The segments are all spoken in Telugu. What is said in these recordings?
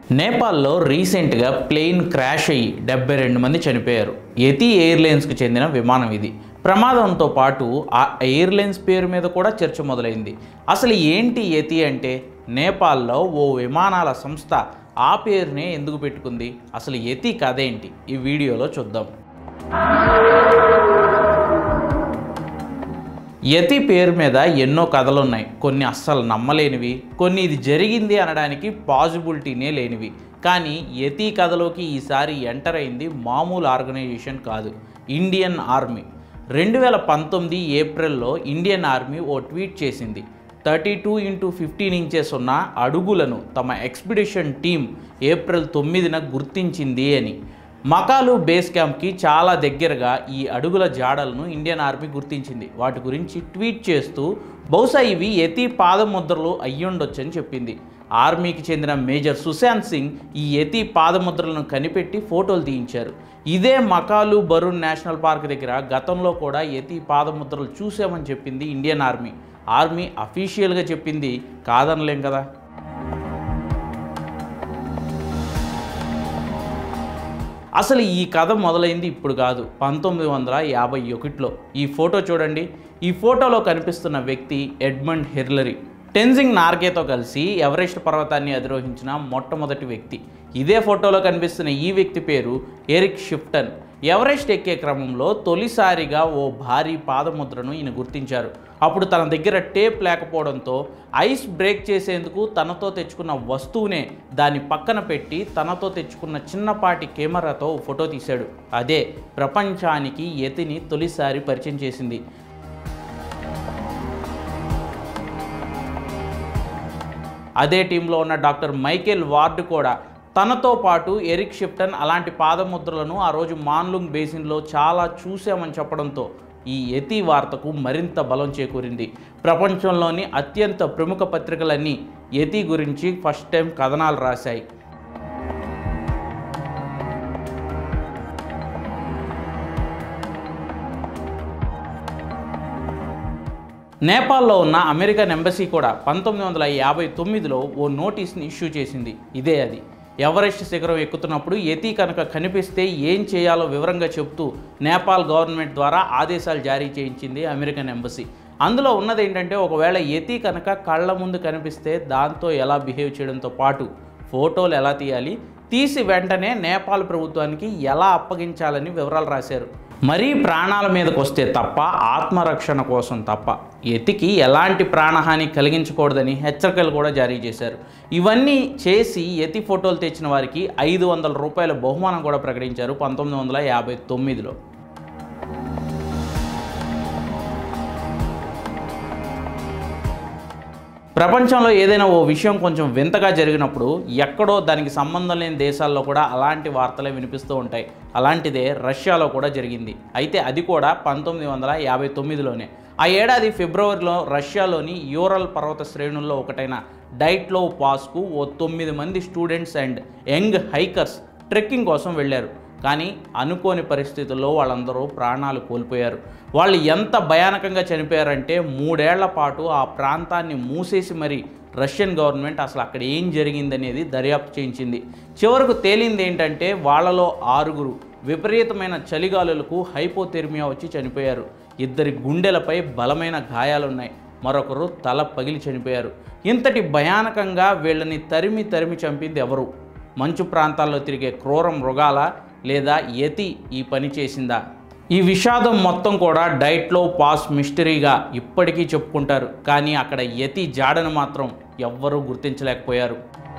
నేపాల్లో రీసెంట్గా ప్లేన్ క్రాష్ అయ్యి డెబ్బై రెండు మంది చనిపోయారు యతి ఎయిర్లైన్స్కి చెందిన విమానం ఇది ప్రమాదంతో పాటు ఆ ఎయిర్లైన్స్ పేరు మీద కూడా చర్చ మొదలైంది అసలు ఏంటి యతి అంటే నేపాల్లో ఓ విమానాల సంస్థ ఆ పేరునే ఎందుకు పెట్టుకుంది అసలు యతి కథ ఏంటి ఈ వీడియోలో చూద్దాం యతి పేరు మీద ఎన్నో కథలు ఉన్నాయి కొన్ని అస్సలు నమ్మలేనివి కొన్ని ఇది జరిగింది అనడానికి పాజిబిలిటీనే లేనివి కానీ యతి కథలోకి ఈసారి ఎంటర్ అయింది మామూలు ఆర్గనైజేషన్ కాదు ఇండియన్ ఆర్మీ రెండు వేల పంతొమ్మిది ఏప్రిల్లో ఇండియన్ ఆర్మీ ఓ ట్వీట్ చేసింది thirty two into fifteen inches ఉన్న అడుగులను తమ ఎక్స్పిడిషన్ టీం ఏప్రిల్ తొమ్మిదిన గుర్తించింది అని మకాలు బేస్ క్యాంప్కి చాలా దగ్గరగా ఈ అడుగుల జాడలను ఇండియన్ ఆర్మీ గుర్తించింది వాటి గురించి ట్వీట్ చేస్తూ బహుశా ఇవి యతి పాదముద్రలు అయ్యుండొచ్చని చెప్పింది ఆర్మీకి చెందిన మేజర్ సుశాంత్ సింగ్ ఈ యతి పాదముద్రలను కనిపెట్టి ఫోటోలు తీయించారు ఇదే మకాలు బరూన్ నేషనల్ పార్క్ దగ్గర గతంలో కూడా యతి పాదముద్రలు చూసామని చెప్పింది ఇండియన్ ఆర్మీ ఆర్మీ అఫీషియల్గా చెప్పింది కాదనలేం కదా అసలు ఈ కథ మొదలైంది ఇప్పుడు కాదు పంతొమ్మిది వందల యాభై ఒకటిలో ఈ ఫోటో చూడండి ఈ ఫోటోలో కనిపిస్తున్న వ్యక్తి ఎడ్మండ్ హిర్లరీ టెన్జింగ్ నార్గేతో కలిసి ఎవరెస్ట్ పర్వతాన్ని అధిరోహించిన మొట్టమొదటి వ్యక్తి ఇదే ఫోటోలో కనిపిస్తున్న ఈ వ్యక్తి పేరు ఎరిక్ షిఫ్టన్ ఎవరెస్ట్ ఎక్కే క్రమంలో తొలిసారిగా ఓ భారీ పాదముద్రను ఈయన గుర్తించారు అప్పుడు తన దగ్గర టేప్ లేకపోవడంతో ఐస్ బ్రేక్ చేసేందుకు తనతో తెచ్చుకున్న వస్తువునే దాని పక్కన పెట్టి తనతో తెచ్చుకున్న చిన్నపాటి కెమెరాతో ఓ ఫోటో తీశాడు అదే ప్రపంచానికి యతిని తొలిసారి పరిచయం చేసింది అదే టీంలో ఉన్న డాక్టర్ మైకేల్ వార్డ్ కూడా తనతో పాటు ఎరిక్ షిఫ్టన్ అలాంటి పాదముద్రలను ఆ రోజు మాన్లుంగ్ బేసిన్లో చాలా చూశామని చెప్పడంతో ఈ యతి వార్తకు మరింత బలం చేకూరింది ప్రపంచంలోని అత్యంత ప్రముఖ పత్రికలన్నీ యతి గురించి ఫస్ట్ టైం కథనాలు రాశాయి నేపాల్లో ఉన్న అమెరికన్ ఎంబసీ కూడా పంతొమ్మిది వందల యాభై తొమ్మిదిలో ఓ నోటీస్ని ఇష్యూ చేసింది ఇదే అది ఎవరెస్ట్ శిఖరం ఎక్కుతున్నప్పుడు యతి కనుక కనిపిస్తే ఏం చేయాలో వివరంగా చెప్తూ నేపాల్ గవర్నమెంట్ ద్వారా ఆదేశాలు జారీ చేయించింది అమెరికన్ ఎంబసీ అందులో ఉన్నది ఏంటంటే ఒకవేళ యతి కనుక కళ్ళ ముందు కనిపిస్తే దాంతో ఎలా బిహేవ్ చేయడంతో పాటు ఫోటోలు ఎలా తీయాలి తీసి వెంటనే నేపాల్ ప్రభుత్వానికి ఎలా అప్పగించాలని వివరాలు రాశారు మరీ ప్రాణాల మీదకి వస్తే తప్ప ఆత్మరక్షణ కోసం తప్ప ఎతికి ఎలాంటి ప్రాణహాని కలిగించకూడదని హెచ్చరికలు కూడా జారీ చేశారు ఇవన్నీ చేసి ఎతి ఫోటోలు తెచ్చిన వారికి ఐదు వందల రూపాయల బహుమానం కూడా ప్రకటించారు పంతొమ్మిది వందల యాభై తొమ్మిదిలో ప్రపంచంలో ఏదైనా ఓ విషయం కొంచెం వింతగా జరిగినప్పుడు ఎక్కడో దానికి సంబంధం లేని దేశాల్లో కూడా అలాంటి వార్తలే వినిపిస్తూ ఉంటాయి అలాంటిదే రష్యాలో కూడా జరిగింది అయితే అది కూడా పంతొమ్మిది వందల యాభై తొమ్మిదిలోనే ఆ ఏడాది ఫిబ్రవరిలో రష్యాలోని యూరల్ పర్వత శ్రేణుల్లో ఒకటైన డైట్లో పాస్కు ఓ తొమ్మిది మంది students and young hikers trekking కోసం వెళ్ళారు కానీ అనుకోని పరిస్థితుల్లో వాళ్ళందరూ ప్రాణాలు కోల్పోయారు వాళ్ళు ఎంత భయానకంగా చనిపోయారంటే మూడేళ్ల పాటు ఆ ప్రాంతాన్ని మూసేసి మరి రష్యన్ గవర్నమెంట్ అసలు అక్కడ ఏం జరిగిందనేది దర్యాప్తు చేయించింది చివరకు తేలింది ఏంటంటే వాళ్ళలో ఆరుగురు విపరీతమైన చలిగాలులకు హైపోథెర్మియా వచ్చి చనిపోయారు ఇద్దరి గుండెలపై బలమైన గాయాలున్నాయి మరొకరు తల పగిలి చనిపోయారు ఇంతటి భయానకంగా వీళ్ళని తరిమి తరిమి చంపింది ఎవరు మంచు ప్రాంతాల్లో తిరిగే క్రూర మృగాల లేదా యతి ఈ పని చేసిందా ఈ విషాదం మొత్తం కూడా డైట్లో పాస్ మిస్టరీగా ఇప్పటికీ చెప్పుకుంటారు కానీ అక్కడ యతి జాడను మాత్రం ఎవ్వరూ గుర్తించలేకపోయారు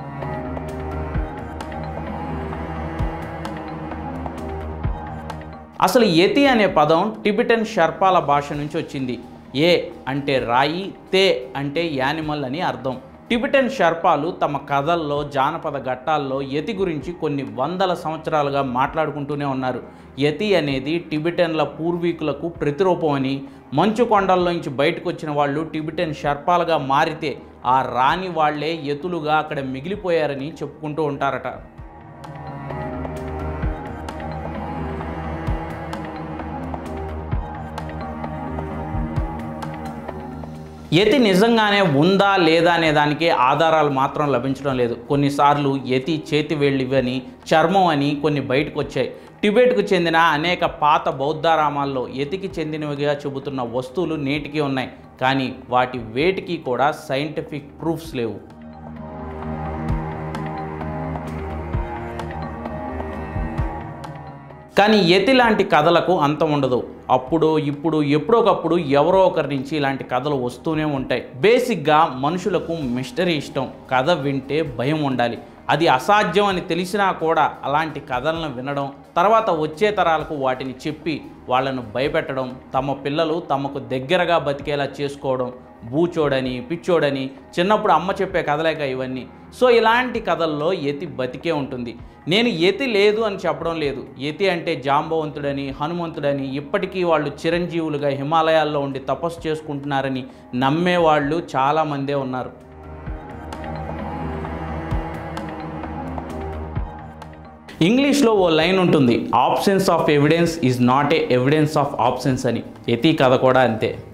అసలు యతి అనే పదం టిబిటన్ షర్పాల భాష నుంచి వచ్చింది ఏ అంటే రాయి తే అంటే యానిమల్ అని అర్థం టిబిటన్ షర్పాలు తమ కథల్లో జానపద ఘట్టాల్లో యతి గురించి కొన్ని వందల సంవత్సరాలుగా మాట్లాడుకుంటూనే ఉన్నారు యతి అనేది టిబిటన్ల పూర్వీకులకు ప్రతిరూపం అని మంచు కొండల్లోంచి బయటకు వచ్చిన వాళ్ళు టిబిటన్ షర్పాలుగా మారితే ఆ రాని వాళ్లే యతులుగా అక్కడ మిగిలిపోయారని చెప్పుకుంటూ ఉంటారట యతి నిజంగానే ఉందా లేదా అనే దానికి ఆధారాలు మాత్రం లభించడం లేదు కొన్నిసార్లు యతి చేతి వేళ్ళివని చర్మం అని కొన్ని బయటకు వచ్చాయి టిబెట్కు చెందిన అనేక పాత బౌద్ధారామాల్లో యతికి చెందినవిగా చెబుతున్న వస్తువులు నేటికి ఉన్నాయి కానీ వాటి వేటికి కూడా సైంటిఫిక్ ప్రూఫ్స్ లేవు కానీ యతి లాంటి కథలకు అంతం ఉండదు అప్పుడు ఇప్పుడు ఎప్పుడొకప్పుడు ఎవరో ఒకరి నుంచి ఇలాంటి కథలు వస్తూనే ఉంటాయి బేసిక్గా మనుషులకు మిస్టరీ ఇష్టం కథ వింటే భయం ఉండాలి అది అసాధ్యం అని తెలిసినా కూడా అలాంటి కథలను వినడం తర్వాత వచ్చే తరాలకు వాటిని చెప్పి వాళ్ళను భయపెట్టడం తమ పిల్లలు తమకు దగ్గరగా బతికేలా చేసుకోవడం బూచోడని పిచ్చోడని చిన్నప్పుడు అమ్మ చెప్పే కథలేక ఇవన్నీ సో ఇలాంటి కథల్లో యతి బతికే ఉంటుంది నేను యతి లేదు అని చెప్పడం లేదు యతి అంటే జాంబవంతుడని హనుమంతుడని ఇప్పటికీ వాళ్ళు చిరంజీవులుగా హిమాలయాల్లో ఉండి తపస్సు చేసుకుంటున్నారని నమ్మేవాళ్ళు చాలామందే ఉన్నారు ఇంగ్లీష్లో ఓ లైన్ ఉంటుంది absence of evidence is not a evidence of absence అని యతి కథ కూడా అంతే